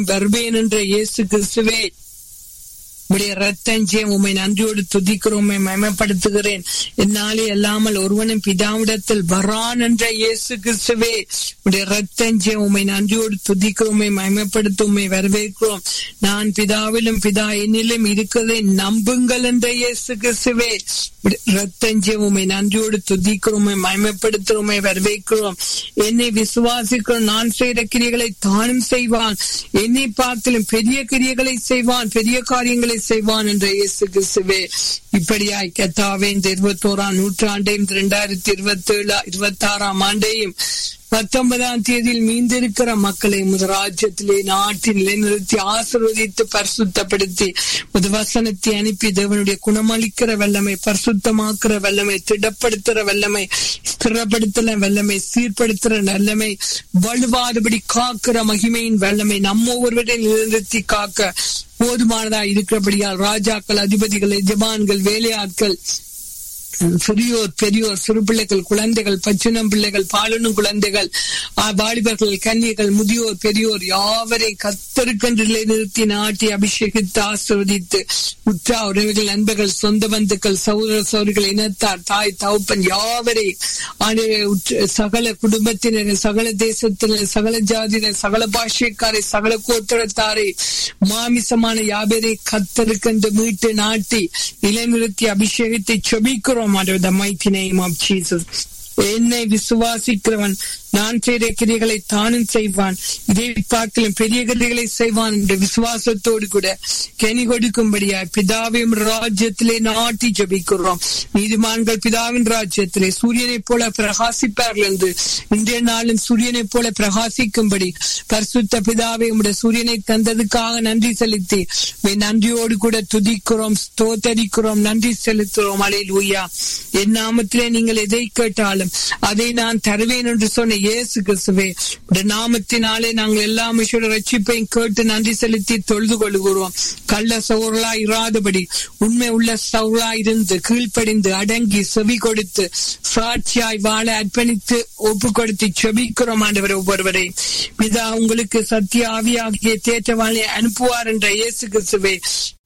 வருவேன் என்ற இயேசு கிறிஸ்துவே உடைய ரத்தஞ்சயம் உண்மை நன்றியோடு துதிக்கிறோம் மயமப்படுத்துகிறேன் என்னாலே அல்லாமல் ஒருவனும் பிதாவிடத்தில் வரான் என்ற இயேசு கிறிஸ்துவே உடைய ரத்தஞ்சயம் உண்மை நன்றியோடு துதிக்கிறோமே மயமப்படுத்தும் வரவேற்கிறோம் நான் பிதாவிலும் பிதா என்னிலும் இருக்கிறதை நம்புங்கள் என்ற இயேசு கிறிஸ்துவே ரத்தஞ்சயம் உண்மை நன்றியோடு துதிக்கிறோமே மயமப்படுத்துறோமே வரவேற்கிறோம் என்னை விசுவாசிக்கிறோம் நான் செய்த கிரியைகளை தானும் செய்வான் என்னை பார்த்திலும் பெரிய கிரியைகளை செய்வான் பெரிய காரியங்களை செய்வான் என்ற இயேசு கிறிஸ்துவே இப்படியாய் கத்தாவே இந்த இருபத்தோராம் நூற்றாண்டையும் இரண்டாயிரத்தி இருபத்தி ஏழு இருபத்தி ஆறாம் ஆண்டையும் பத்தொன்பதாம் தேதியில் மீந்திருக்கிற மக்களை முதராஜ்யத்திலே நாட்டில் நிலைநிறுத்தி ஆசிர்வதித்து பரிசுத்தப்படுத்தி முது வசனத்தை அனுப்பி தேவனுடைய குணமளிக்கிற வல்லமை பரிசுத்தமாக்குற வல்லமை திடப்படுத்துற வல்லமை ஸ்திரப்படுத்துற வல்லமை சீர்படுத்துற வல்லமை வலுவாதபடி காக்கிற மகிமையின் வல்லமை நம்ம ஒருவரை நிலைநிறுத்தி காக்க போதுமானதா இருக்கிறபடியால் ராஜாக்கள் அதிபதிகள் எஜமான்கள் வேலையாட்கள் சிறியோர் பெரியோர் சிறு பிள்ளைகள் குழந்தைகள் பச்சினம் பிள்ளைகள் பாலனும் குழந்தைகள் வாலிபர்கள் கன்னியர்கள் முதியோர் பெரியோர் யாவரை கத்தருக்கென்று நிறுத்தி நாட்டி அபிஷேகித்து ஆசிர்வதித்து உற்றா உறவுகள் நண்பர்கள் சொந்த பந்துக்கள் சௌர சௌரிகள் இனத்தார் தாய் தவுப்பன் யாவரை சகல குடும்பத்தினர் சகல தேசத்தினர் சகல ஜாதியினர் சகல பாஷைக்காரை சகல கோத்திரத்தாரை மாமிசமான யாவரை கத்தருக்கென்று மீட்டு நாட்டி நிலைநிறுத்தி அபிஷேகத்தை செபிக்கிறோம் under the mighty name of Jesus. என்னை விசுவாசிக்கிறவன் நான் செய்த கிரிகளை தானும் செய்வான் இதை பார்க்கலும் பெரிய கிரிகளை செய்வான் என்ற விசுவாசத்தோடு கூட கனி கொடுக்கும்படியா பிதாவையும் ராஜ்யத்திலே நாட்டி ஜபிக்கிறோம் நீதிமான்கள் பிதாவின் ராஜ்யத்திலே சூரியனை போல பிரகாசிப்பார்கள் என்று இன்றைய நாளும் சூரியனை போல பிரகாசிக்கும்படி பரிசுத்த பிதாவை உடைய சூரியனை தந்ததுக்காக நன்றி செலுத்தி நன்றியோடு கூட துதிக்கிறோம் ஸ்தோத்தரிக்கிறோம் நன்றி செலுத்துகிறோம் அலையில் ஊயா என் நாமத்திலே நீங்கள் எதை கேட்டாலும் அதை நான் தருவேன் என்று சொன்ன இயேசு கிறிஸ்துவே நாமத்தினாலே நாங்கள் எல்லா மனுஷோட ரட்சிப்பையும் கேட்டு நன்றி செலுத்தி தொழுது கொள்கிறோம் கள்ள சவுரலா இராதபடி உண்மை உள்ள சவுரலா இருந்து கீழ்ப்படிந்து அடங்கி செவி கொடுத்து சாட்சியாய் வாழ அர்ப்பணித்து ஒப்பு கொடுத்து செபிக்கிறோம் ஆண்டவர் ஒவ்வொருவரை பிதா உங்களுக்கு சத்திய ஆவியாகிய தேற்றவாளை அனுப்புவார் என்ற இயேசு கிறிஸ்துவே